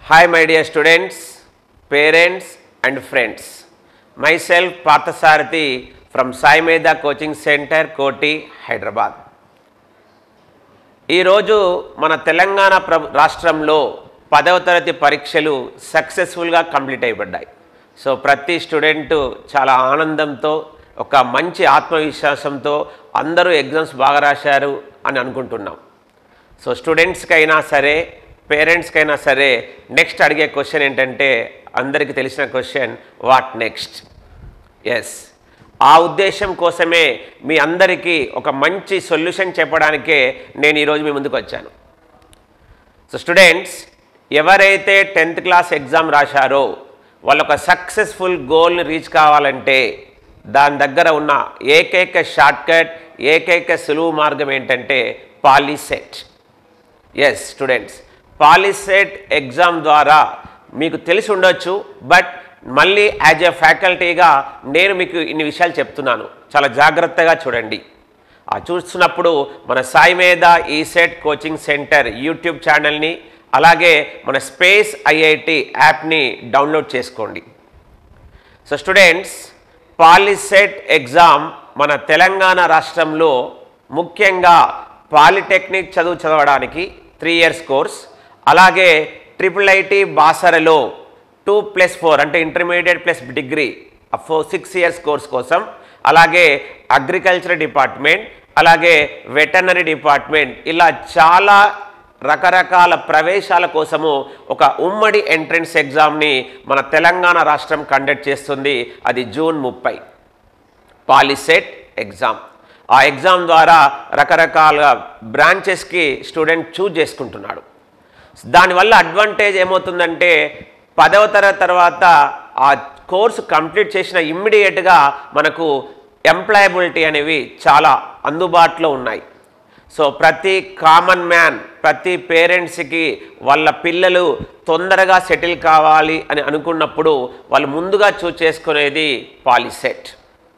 Hi, my dear students, parents, and friends. Myself, Parthasarathi from Sai Meda Coaching Center, Koti, Hyderabad. ఈరోజు మన తెలంగాణ ప్రభు రాష్ట్రంలో పదవ తరగతి పరీక్షలు సక్సెస్ఫుల్గా కంప్లీట్ అయిపడ్డాయి సో ప్రతి స్టూడెంట్ చాలా ఆనందంతో ఒక మంచి ఆత్మవిశ్వాసంతో అందరూ ఎగ్జామ్స్ బాగా రాశారు అని అనుకుంటున్నాం సో స్టూడెంట్స్కైనా సరే పేరెంట్స్కైనా సరే నెక్స్ట్ అడిగే క్వశ్చన్ ఏంటంటే అందరికీ తెలిసిన క్వశ్చన్ వాట్ నెక్స్ట్ ఎస్ ఆ ఉద్దేశం కోసమే మీ అందరికీ ఒక మంచి సొల్యూషన్ చెప్పడానికే నేను ఈరోజు మీ ముందుకు వచ్చాను సో స్టూడెంట్స్ ఎవరైతే టెన్త్ క్లాస్ ఎగ్జామ్ రాశారో వాళ్ళు ఒక సక్సెస్ఫుల్ గోల్ని రీచ్ కావాలంటే దాని దగ్గర ఉన్న ఏకైక షార్ట్కట్ ఏకైక సులువు మార్గం ఏంటంటే Polycet yes students Polycet exam ద్వారా మీకు తెలిసి ఉండొచ్చు బట్ మళ్ళీ యాజ్ ఎ ఫ్యాకల్టీగా నేను మీకు ఇన్ని విషయాలు చెప్తున్నాను చాలా జాగ్రత్తగా చూడండి ఆ చూస్తున్నప్పుడు మన సాయి మీద ఈసెట్ కోచింగ్ సెంటర్ యూట్యూబ్ ఛానల్ని అలాగే మన స్పేస్ ఐఐటి యాప్ని డౌన్లోడ్ చేసుకోండి సో స్టూడెంట్స్ పాలిసెట్ ఎగ్జామ్ మన తెలంగాణ రాష్ట్రంలో ముఖ్యంగా పాలిటెక్నిక్ చదువు చదవడానికి త్రీ ఇయర్స్ కోర్స్ అలాగే ట్రిపుల్ ఐటీ బాసరలో టూ ప్లస్ ఫోర్ అంటే intermediate plus degree four six years course కోసం అలాగే అగ్రికల్చర్ డిపార్ట్మెంట్ అలాగే వెటర్నరీ డిపార్ట్మెంట్ ఇలా చాలా రకరకాల ప్రవేశాల కోసము ఒక ఉమ్మడి ఎంట్రన్స్ ఎగ్జామ్ని మన తెలంగాణ రాష్ట్రం కండక్ట్ చేస్తుంది అది జూన్ ముప్పై పాలిసెట్ ఎగ్జామ్ ఆ ఎగ్జామ్ ద్వారా రకరకాల బ్రాంచెస్కి స్టూడెంట్ చూజ్ చేసుకుంటున్నాడు దానివల్ల అడ్వాంటేజ్ ఏమవుతుందంటే పదవ తరగతి తర్వాత ఆ కోర్సు కంప్లీట్ చేసిన ఇమ్మీడియట్గా మనకు ఎంప్లాయబిలిటీ అనేవి చాలా అందుబాటులో ఉన్నాయి సో ప్రతి కామన్ మ్యాన్ ప్రతి పేరెంట్స్కి వాళ్ళ పిల్లలు తొందరగా సెటిల్ కావాలి అని అనుకున్నప్పుడు వాళ్ళు ముందుగా చూస్ చేసుకునేది పాలిసెట్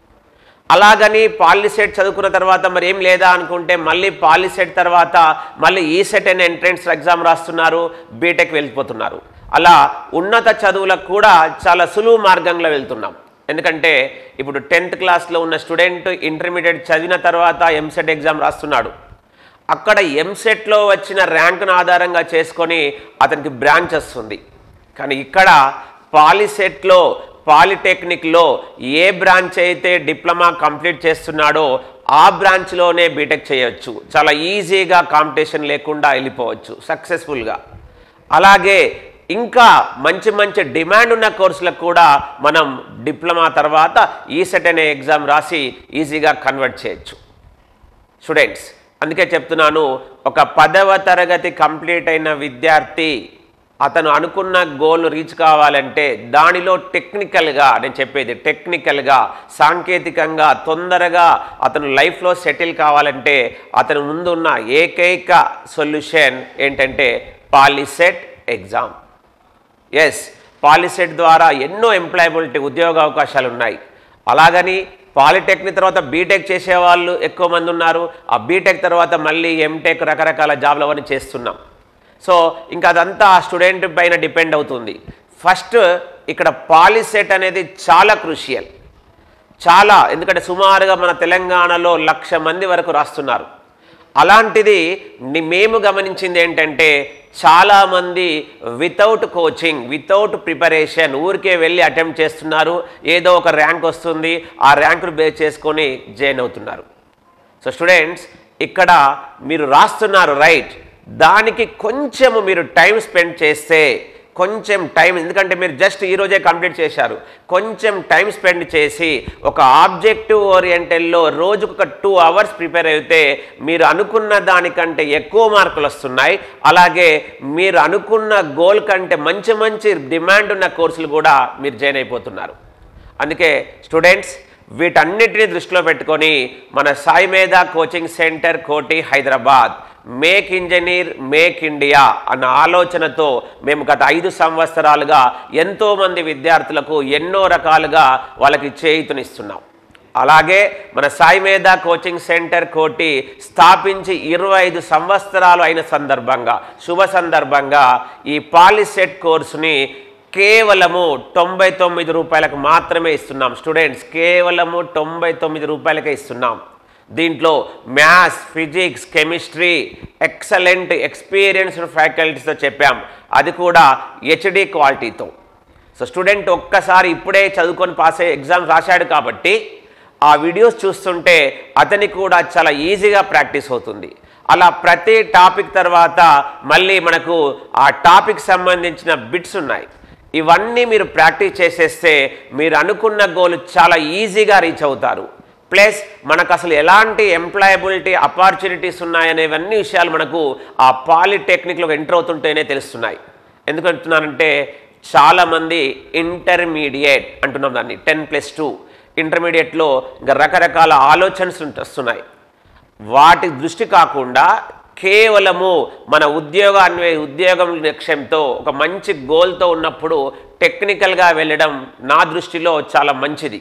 అలాగని పాలిసెట్ చదువుకున్న తర్వాత మరి ఏం లేదా అనుకుంటే మళ్ళీ పాలిసెట్ తర్వాత మళ్ళీ ఈ సెట్ అనే ఎంట్రన్స్ ఎగ్జామ్ రాస్తున్నారు బీటెక్ వెళ్ళిపోతున్నారు అలా ఉన్నత చదువులకు కూడా చాలా సులువు మార్గంలో వెళ్తున్నాం ఎందుకంటే ఇప్పుడు టెన్త్ క్లాస్లో ఉన్న స్టూడెంట్ ఇంటర్మీడియట్ చదివిన తర్వాత ఎంసెట్ ఎగ్జామ్ రాస్తున్నాడు అక్కడ ఎంసెట్లో వచ్చిన ర్యాంకును ఆధారంగా చేసుకొని అతనికి బ్రాంచ్ వస్తుంది కానీ ఇక్కడ పాలిసెట్లో పాలిటెక్నిక్లో ఏ బ్రాంచ్ అయితే డిప్లొమా కంప్లీట్ చేస్తున్నాడో ఆ బ్రాంచ్లోనే బీటెక్ చేయొచ్చు చాలా ఈజీగా కాంపిటీషన్ లేకుండా వెళ్ళిపోవచ్చు సక్సెస్ఫుల్గా అలాగే ఇంకా మంచి మంచి డిమాండ్ ఉన్న కోర్సులకు కూడా మనం డిప్లొమా తర్వాత ఈసెట్ అనే ఎగ్జామ్ రాసి ఈజీగా కన్వర్ట్ చేయొచ్చు స్టూడెంట్స్ అందుకే చెప్తున్నాను ఒక పదవ తరగతి కంప్లీట్ అయిన విద్యార్థి అతను అనుకున్న గోల్ రీచ్ కావాలంటే దానిలో టెక్నికల్గా నేను చెప్పేది టెక్నికల్గా సాంకేతికంగా తొందరగా అతను లైఫ్లో సెటిల్ కావాలంటే అతను ముందున్న ఏకైక సొల్యూషన్ ఏంటంటే పాలిసెట్ ఎగ్జామ్ ఎస్ పాలిసెట్ ద్వారా ఎన్నో ఎంప్లాయబిలిటీ ఉద్యోగ అవకాశాలు ఉన్నాయి అలాగని పాలిటెక్నిక్ తర్వాత బీటెక్ చేసేవాళ్ళు ఎక్కువ మంది ఉన్నారు ఆ బీటెక్ తర్వాత మళ్ళీ ఎంటెక్ రకరకాల జాబ్లు అవన్నీ చేస్తున్నాం సో ఇంకా అదంతా ఆ స్టూడెంట్ పైన డిపెండ్ అవుతుంది ఫస్ట్ ఇక్కడ పాలిసెట్ అనేది చాలా క్రూషియల్ చాలా ఎందుకంటే సుమారుగా మన తెలంగాణలో లక్ష మంది వరకు రాస్తున్నారు అలాంటిది ని- మేము గమనించింది ఏంటంటే చాలామంది వితౌట్ కోచింగ్ వితౌట్ ప్రిపరేషన్ ఊరికే వెళ్ళి అటెంప్ట్ చేస్తున్నారు ఏదో ఒక ర్యాంక్ వస్తుంది ఆ ర్యాంకును బేస్ చేసుకొని జాయిన్ అవుతున్నారు సో స్టూడెంట్స్ ఇక్కడ మీరు రాస్తున్నారు రైట్ దానికి కొంచెము మీరు టైం స్పెండ్ చేస్తే కొంచెం టైం ఎందుకంటే మీరు జస్ట్ ఈరోజే కంప్లీట్ చేశారు కొంచెం టైం స్పెండ్ చేసి ఒక ఆబ్జెక్టివ్ ఓరియంటెల్లో రోజుకు ఒక టూ అవర్స్ ప్రిపేర్ అయితే మీరు అనుకున్న దానికంటే ఎక్కువ మార్కులు వస్తున్నాయి అలాగే మీరు అనుకున్న గోల్ కంటే మంచి మంచి డిమాండ్ ఉన్న కోర్సులు కూడా మీరు జాయిన్ అయిపోతున్నారు అందుకే స్టూడెంట్స్ వీటన్నిటిని దృష్టిలో పెట్టుకొని మన సాయి మీద coaching centre Koti Hyderabad make engineer make India అన్న ఆలోచనతో మేము గత ఐదు సంవత్సరాలుగా ఎంతోమంది విద్యార్థులకు ఎన్నో రకాలుగా వాళ్ళకి చేయుతనిస్తున్నాం అలాగే మన సాయి మేధా కోచింగ్ సెంటర్ కోటి స్థాపించి ఇరవై ఐదు సంవత్సరాలు అయిన సందర్భంగా శుభ సందర్భంగా ఈ పాలిసెట్ కోర్సుని కేవలము తొంభై తొమ్మిది రూపాయలకు మాత్రమే ఇస్తున్నాం స్టూడెంట్స్ కేవలము తొంభై తొమ్మిది రూపాయలకే ఇస్తున్నాం దీంట్లో maths physics chemistry excellent experienced ఫ్యాకల్టీస్తో చెప్పాం అది కూడా హెచ్డి క్వాలిటీతో సో స్టూడెంట్ ఒక్కసారి ఇప్పుడే చదువుకొని పాస్ అయ్యే ఎగ్జామ్ రాశాడు కాబట్టి ఆ వీడియోస్ చూస్తుంటే అతనికి కూడా చాలా ఈజీగా ప్రాక్టీస్ అవుతుంది అలా ప్రతి టాపిక్ తర్వాత మళ్ళీ మనకు ఆ టాపిక్ సంబంధించిన బిట్స్ ఉన్నాయి ఇవన్నీ మీరు ప్రాక్టీస్ చేసేస్తే మీరు అనుకున్న గోల్ చాలా ఈజీగా రీచ్ అవుతారు ప్లస్ మనకు అసలు ఎలాంటి ఎంప్లాయబిలిటీ ఆపర్చునిటీస్ ఉన్నాయనేవన్నీ విషయాలు మనకు ఆ పాలిటెక్నిక్లో ఎంటర్ అవుతుంటేనే తెలుస్తున్నాయి ఎందుకు అంటున్నానంటే చాలామంది ఇంటర్మీడియట్ అంటున్నాం దాన్ని టెన్ ప్లస్ టూ ఇంటర్మీడియట్లో ఇంకా రకరకాల ఆలోచనలు ఉంట- వస్తున్నాయి వాటి దృష్టి కాకుండా కేవలము మన ఉద్యోగాన్ని ఉద్యోగం లక్ష్యంతో ఒక మంచి గోల్తో ఉన్నప్పుడు టెక్నికల్గా వెళ్ళడం నా దృష్టిలో చాలా మంచిది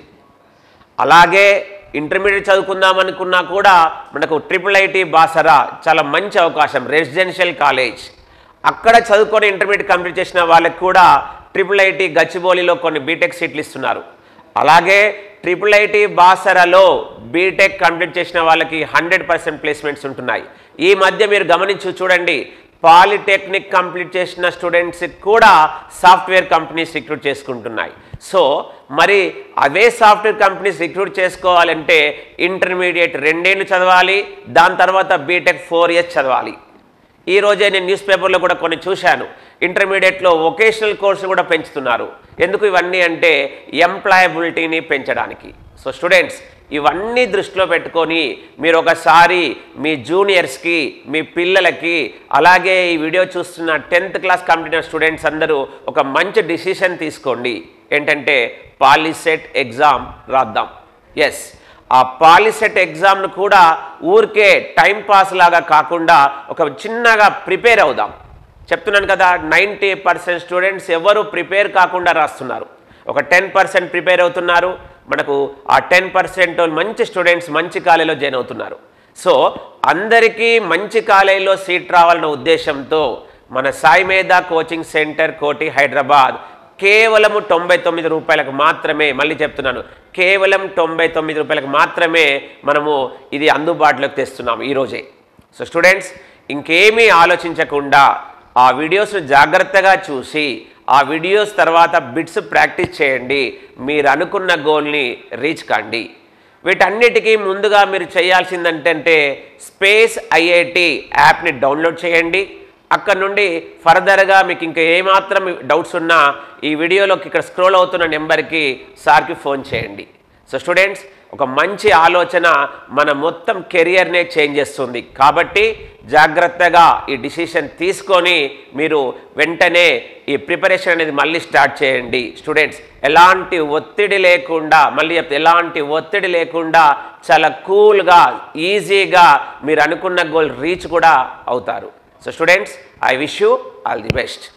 అలాగే ఇంటర్మీడియట్ చదువుకుందాం అనుకున్నా కూడా మనకు ట్రిపుల్ ఐటీ బాసరా చాలా మంచి అవకాశం రెసిడెన్షియల్ కాలేజ్ అక్కడ చదువుకొని ఇంటర్మీడియట్ కంప్లీట్ చేసిన వాళ్ళకి కూడా ట్రిపుల్ ఐటీ గచ్చిబౌలిలో కొన్ని బీటెక్ సీట్లు ఇస్తున్నారు అలాగే ట్రిపుల్ ఐటీ బాసరలో బీటెక్ కంప్లీట్ చేసిన వాళ్ళకి హండ్రెడ్ పర్సెంట్ ప్లేస్మెంట్స్ ఉంటున్నాయి ఈ మధ్య మీరు గమనించి చూడండి పాలిటెక్నిక్ కంప్లీట్ చేసిన స్టూడెంట్స్కి కూడా సాఫ్ట్వేర్ కంపెనీస్ రిక్రూట్ చేసుకుంటున్నాయి సో మరి అవే సాఫ్ట్వేర్ కంపెనీస్ రిక్రూట్ చేసుకోవాలంటే ఇంటర్మీడియట్ రెండేళ్ళు చదవాలి దాని తర్వాత బీటెక్ ఫోర్ ఇయర్స్ చదవాలి ఈ రోజే నేను న్యూస్ పేపర్లో కూడా కొన్ని చూశాను ఇంటర్మీడియట్లో వొకేషనల్ కోర్సు కూడా పెంచుతున్నారు ఎందుకు ఇవన్నీ అంటే ఎంప్లాయబిలిటీని పెంచడానికి సో స్టూడెంట్స్ ఇవన్నీ దృష్టిలో పెట్టుకొని మీరు ఒకసారి మీ జూనియర్స్కి మీ పిల్లలకి అలాగే ఈ వీడియో చూస్తున్న టెన్త్ క్లాస్ కంప్లీట్ అయిన స్టూడెంట్స్ అందరూ ఒక మంచి డిసిషన్ తీసుకోండి ఏంటంటే పాలిసెట్ ఎగ్జామ్ రాద్దాం ఎస్ ఆ పాలిసెట్ ఎగ్జామ్ను కూడా ఊరికే టైం పాస్ లాగా కాకుండా ఒక చిన్నగా ప్రిపేర్ అవుదాం చెప్తున్నాను కదా నైంటీ పర్సెంట్ స్టూడెంట్స్ ఎవరు ప్రిపేర్ కాకుండా రాస్తున్నారు ఒక టెన్ పర్సెంట్ ప్రిపేర్ అవుతున్నారు మనకు ఆ టెన్ పర్సెంట్ మంచి స్టూడెంట్స్ మంచి కాలేజీలో జాయిన్ అవుతున్నారు సో అందరికీ మంచి కాలేజీలో సీట్ రావాలన్న ఉద్దేశంతో మన సాయి మేధా కోచింగ్ సెంటర్ కోటి హైదరాబాద్ కేవలము తొంభై తొమ్మిది రూపాయలకు మాత్రమే మళ్ళీ చెప్తున్నాను కేవలం తొంభై తొమ్మిది రూపాయలకు మాత్రమే మనము ఇది అందుబాటులోకి తెస్తున్నాము ఈరోజే సో స్టూడెంట్స్ ఇంకేమీ ఆలోచించకుండా ఆ వీడియోస్ను జాగ్రత్తగా చూసి ఆ వీడియోస్ తర్వాత బిట్స్ ప్రాక్టీస్ చేయండి మీరు అనుకున్న గోల్ని రీచ్ కండి వీటన్నిటికీ ముందుగా మీరు చేయాల్సిందంటే స్పేస్ ఐఐటి యాప్ని డౌన్లోడ్ చేయండి అక్కడ నుండి ఫర్దర్గా మీకు ఇంకా ఏమాత్రం డౌట్స్ ఉన్నా ఈ వీడియోలోకి ఇక్కడ స్క్రోల్ అవుతున్న నెంబర్కి సార్కి ఫోన్ చేయండి సో స్టూడెంట్స్ ఒక మంచి ఆలోచన మన మొత్తం కెరియర్నే చేంజ్ చేస్తుంది కాబట్టి జాగ్రత్తగా ఈ డిసిషన్ తీసుకొని మీరు వెంటనే ఈ ప్రిపరేషన్ అనేది మళ్ళీ స్టార్ట్ చేయండి స్టూడెంట్స్ ఎలాంటి ఒత్తిడి లేకుండా మళ్ళీ చెప్తే ఎలాంటి ఒత్తిడి లేకుండా చాలా కూల్గా ఈజీగా మీరు అనుకున్న గోల్ రీచ్ కూడా అవుతారు so students I wish you all the best